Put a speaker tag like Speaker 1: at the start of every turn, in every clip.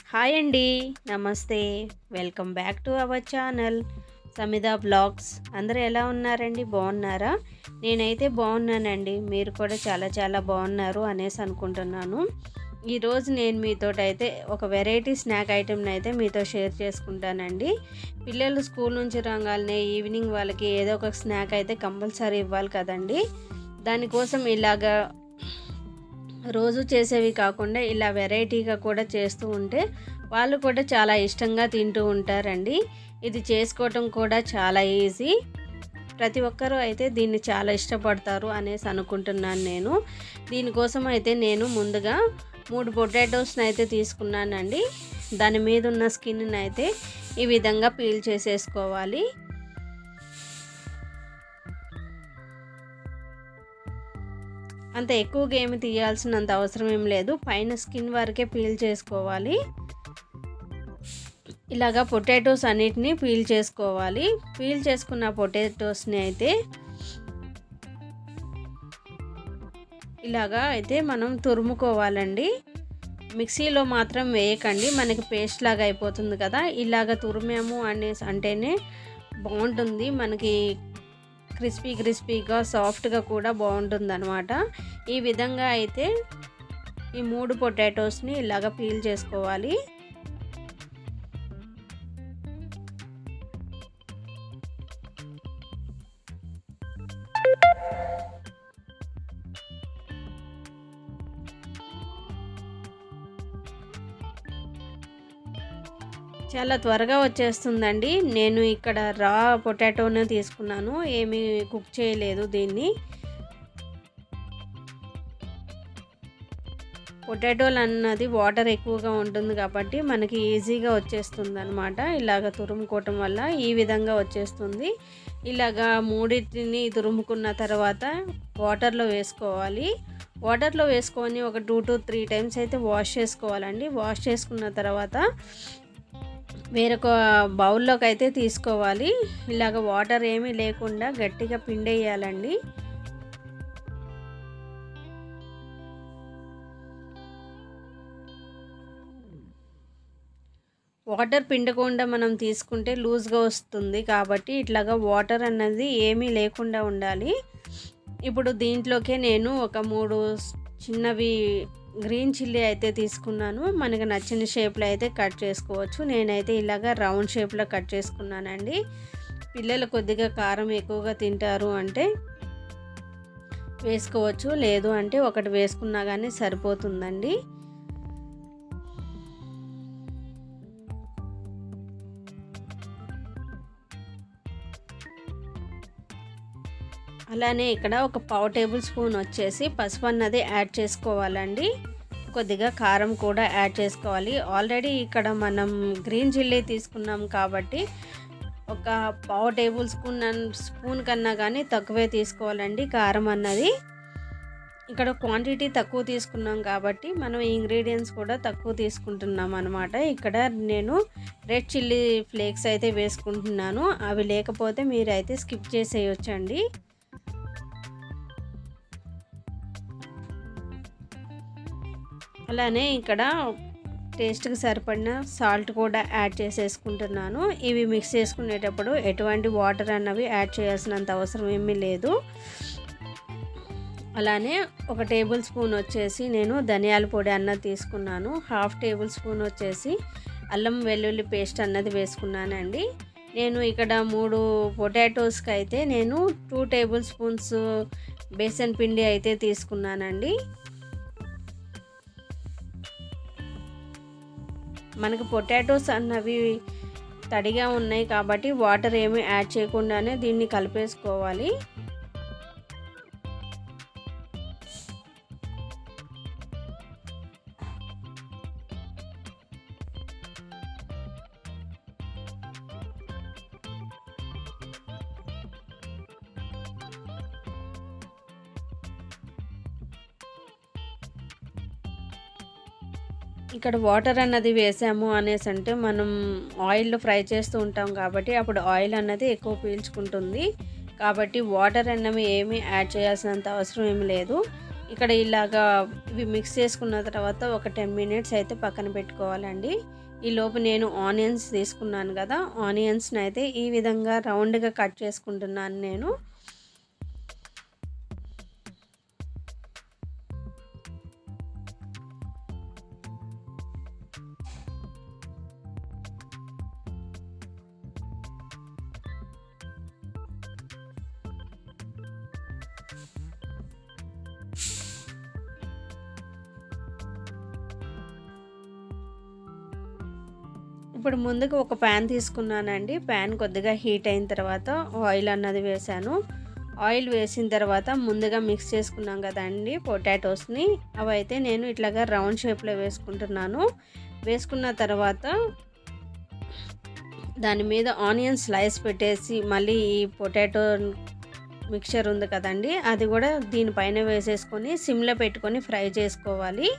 Speaker 1: hi అండి నమస్తే welcome back to our channel Samita blogs అందరూ ఎలా ఉన్నారండి బాగున్నారా నేనైతే బాగున్నానండి మీరు కూడా చాలా చాలా బాగున్నారు అనేసి అనుకుంటున్నాను ఈరోజు నేను మీతో అయితే ఒక వెరైటీ స్నాక్ ఐటెంని అయితే మీతో షేర్ చేసుకుంటానండి పిల్లలు స్కూల్ నుంచి రాగానే ఈవినింగ్ వాళ్ళకి ఏదో ఒక స్నాక్ అయితే కంపల్సరీ ఇవ్వాలి కదండి దానికోసం ఇలాగా రోజు చేసేవి కాకుండా ఇలా వెరైటీగా కూడా చేస్తూ ఉంటే వాళ్ళు కూడా చాలా ఇష్టంగా తింటూ ఉంటారండి ఇది చేసుకోవటం కూడా చాలా ఈజీ ప్రతి ఒక్కరూ అయితే దీన్ని చాలా ఇష్టపడతారు అనేసి అనుకుంటున్నాను నేను దీనికోసం అయితే నేను ముందుగా మూడు పొటాటోస్ని అయితే తీసుకున్నానండి దాని మీద ఉన్న స్కిన్ని అయితే ఈ విధంగా పీల్ చేసేసుకోవాలి అంత ఎక్కువగా ఏమి తీయాల్సినంత అవసరం ఏం లేదు పైన స్కిన్ వరకే పీల్ చేసుకోవాలి ఇలాగా పొటాటోస్ అన్నిటిని పీల్ చేసుకోవాలి పీల్ చేసుకున్న పొటాటోస్ని అయితే ఇలాగా అయితే మనం తురుముకోవాలండి మిక్సీలో మాత్రం వేయకండి మనకి పేస్ట్ లాగా అయిపోతుంది కదా ఇలాగ తురిమాము అనేసి అంటేనే బాగుంటుంది మనకి క్రిస్పీ క్రిస్పీగా సాఫ్ట్గా కూడా బాగుంటుంది అనమాట ఈ విధంగా అయితే ఈ మూడు పొటాటోస్ని ఇలాగ పీల్ చేసుకోవాలి చాలా త్వరగా వచ్చేస్తుందండి నేను ఇక్కడ రా పొటాటోనే తీసుకున్నాను ఏమీ కుక్ చేయలేదు దీన్ని పొటాటోలు అన్నది వాటర్ ఎక్కువగా ఉంటుంది కాబట్టి మనకి ఈజీగా వచ్చేస్తుంది అనమాట ఇలాగ తురుముకోవటం వల్ల ఈ విధంగా వచ్చేస్తుంది ఇలాగా మూడింటిని తురుముకున్న తర్వాత వాటర్లో వేసుకోవాలి వాటర్లో వేసుకొని ఒక టూ టు త్రీ టైమ్స్ అయితే వాష్ చేసుకోవాలండి వాష్ చేసుకున్న తర్వాత వేరొక బౌల్లోకి అయితే తీసుకోవాలి ఇలాగ వాటర్ ఏమీ లేకుండా గట్టిగా పిండేయాలండి వాటర్ పిండకుండా మనం తీసుకుంటే లూజ్గా వస్తుంది కాబట్టి ఇట్లాగా వాటర్ అన్నది ఏమీ లేకుండా ఉండాలి ఇప్పుడు దీంట్లోకే నేను ఒక మూడు చిన్నవి గ్రీన్ చిల్లీ అయితే తీసుకున్నాను మనకు నచ్చిన షేప్లో అయితే కట్ చేసుకోవచ్చు నేనైతే ఇలాగ రౌండ్ షేప్లో కట్ చేసుకున్నానండి పిల్లలు కొద్దిగా కారం ఎక్కువగా తింటారు అంటే వేసుకోవచ్చు లేదు అంటే ఒకటి వేసుకున్నా కానీ సరిపోతుందండి అలానే ఇక్కడ ఒక పావు టేబుల్ స్పూన్ వచ్చేసి పసుపు అన్నది యాడ్ చేసుకోవాలండి కొద్దిగా కారం కూడా యాడ్ చేసుకోవాలి ఆల్రెడీ ఇక్కడ మనం గ్రీన్ చిల్లీ తీసుకున్నాం కాబట్టి ఒక పావు టేబుల్ స్పూన్ స్పూన్ కన్నా కానీ తక్కువే తీసుకోవాలండి కారం అన్నది ఇక్కడ క్వాంటిటీ తక్కువ తీసుకున్నాం కాబట్టి మనం ఇంగ్రీడియంట్స్ కూడా తక్కువ తీసుకుంటున్నాం అనమాట ఇక్కడ నేను రెడ్ చిల్లీ ఫ్లేక్స్ అయితే వేసుకుంటున్నాను అవి లేకపోతే మీరైతే స్కిప్ చేసేయొచ్చండి అలానే ఇక్కడ టేస్ట్కి సరిపడిన సాల్ట్ కూడా యాడ్ చేసేసుకుంటున్నాను ఇవి మిక్స్ చేసుకునేటప్పుడు ఎటువంటి వాటర్ అన్నవి యాడ్ చేయాల్సినంత అవసరం ఏమీ లేదు అలానే ఒక టేబుల్ స్పూన్ వచ్చేసి నేను ధనియాల పొడి అన్నది తీసుకున్నాను హాఫ్ టేబుల్ స్పూన్ వచ్చేసి అల్లం వెల్లుల్లి పేస్ట్ అన్నది వేసుకున్నానండి నేను ఇక్కడ మూడు పొటాటోస్కి అయితే నేను టూ టేబుల్ స్పూన్స్ బేసన్ పిండి అయితే తీసుకున్నానండి మనకు పొటాటోస్ అన్నవి తడిగా ఉన్నాయి కాబట్టి వాటర్ ఏమీ యాడ్ చేయకుండానే దీన్ని కలిపేసుకోవాలి ఇక్కడ వాటర్ అన్నది వేసాము అనేసి అంటే మనం ఆయిల్లో ఫ్రై చేస్తూ ఉంటాం కాబట్టి అప్పుడు ఆయిల్ అన్నది ఎక్కువ పీల్చుకుంటుంది కాబట్టి వాటర్ అన్నవి ఏమీ యాడ్ చేయాల్సినంత అవసరం ఏమి లేదు ఇక్కడ ఇలాగా ఇవి మిక్స్ చేసుకున్న తర్వాత ఒక టెన్ మినిట్స్ అయితే పక్కన పెట్టుకోవాలండి ఈ లోపు నేను ఆనియన్స్ తీసుకున్నాను కదా ఆనియన్స్ని అయితే ఈ విధంగా రౌండ్గా కట్ చేసుకుంటున్నాను నేను ఇప్పుడు ముందుకు ఒక ప్యాన్ తీసుకున్నానండి ప్యాన్ కొద్దిగా హీట్ అయిన తర్వాత ఆయిల్ అన్నది వేసాను ఆయిల్ వేసిన తర్వాత ముందుగా మిక్స్ చేసుకున్నాం కదండి పొటాటోస్ని అవి అయితే నేను ఇట్లాగా రౌండ్ షేప్లో వేసుకుంటున్నాను వేసుకున్న తర్వాత దాని మీద ఆనియన్ స్లైస్ పెట్టేసి మళ్ళీ ఈ పొటాటో మిక్చర్ ఉంది కదండి అది కూడా దీనిపైన వేసేసుకొని సిమ్లో పెట్టుకొని ఫ్రై చేసుకోవాలి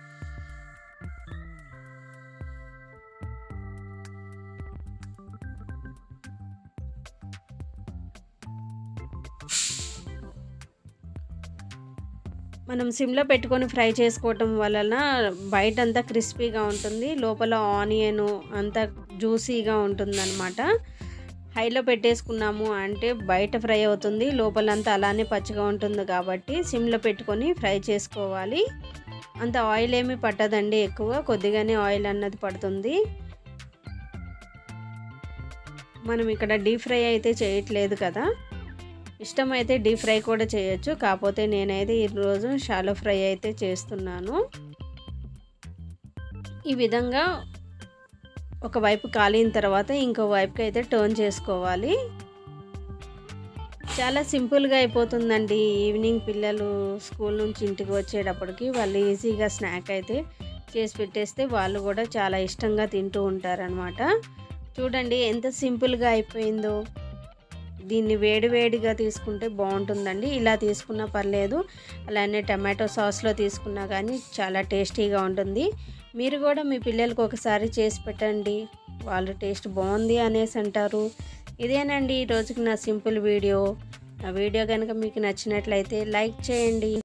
Speaker 1: మనం సిమ్లో పెట్టుకొని ఫ్రై చేసుకోవటం వలన బయట అంతా క్రిస్పీగా ఉంటుంది లోపల ఆనియన్ అంతా జ్యూసీగా ఉంటుందన్నమాట హైలో పెట్టేసుకున్నాము అంటే బయట ఫ్రై అవుతుంది లోపలంతా అలానే పచ్చిగా ఉంటుంది కాబట్టి సిమ్లో పెట్టుకొని ఫ్రై చేసుకోవాలి అంత ఆయిల్ ఏమీ పట్టదండి ఎక్కువ కొద్దిగానే ఆయిల్ అన్నది పడుతుంది మనం ఇక్కడ డీప్ ఫ్రై అయితే చేయట్లేదు కదా ఇష్టమైతే డీప్ ఫ్రై కూడా చేయొచ్చు కాకపోతే నేనైతే ఈరోజు షాలో ఫ్రై అయితే చేస్తున్నాను ఈ విధంగా ఒకవైపు కాలిన తర్వాత ఇంకో వైపుకి అయితే టర్న్ చేసుకోవాలి చాలా సింపుల్గా అయిపోతుందండి ఈవినింగ్ పిల్లలు స్కూల్ నుంచి ఇంటికి వచ్చేటప్పటికి వాళ్ళు ఈజీగా స్నాక్ అయితే చేసి పెట్టేస్తే వాళ్ళు కూడా చాలా ఇష్టంగా తింటూ ఉంటారనమాట చూడండి ఎంత సింపుల్గా అయిపోయిందో దీన్ని వేడివేడిగా తీసుకుంటే బాగుంటుందండి ఇలా తీసుకున్నా పర్లేదు అలానే టమాటో సాస్లో తీసుకున్నా కానీ చాలా టేస్టీగా ఉంటుంది మీరు కూడా మీ పిల్లలకు ఒకసారి చేసి పెట్టండి వాళ్ళు టేస్ట్ బాగుంది అనేసి అంటారు ఇదేనండి ఈ రోజుకి నా సింపుల్ వీడియో నా వీడియో కనుక మీకు నచ్చినట్లయితే లైక్ చేయండి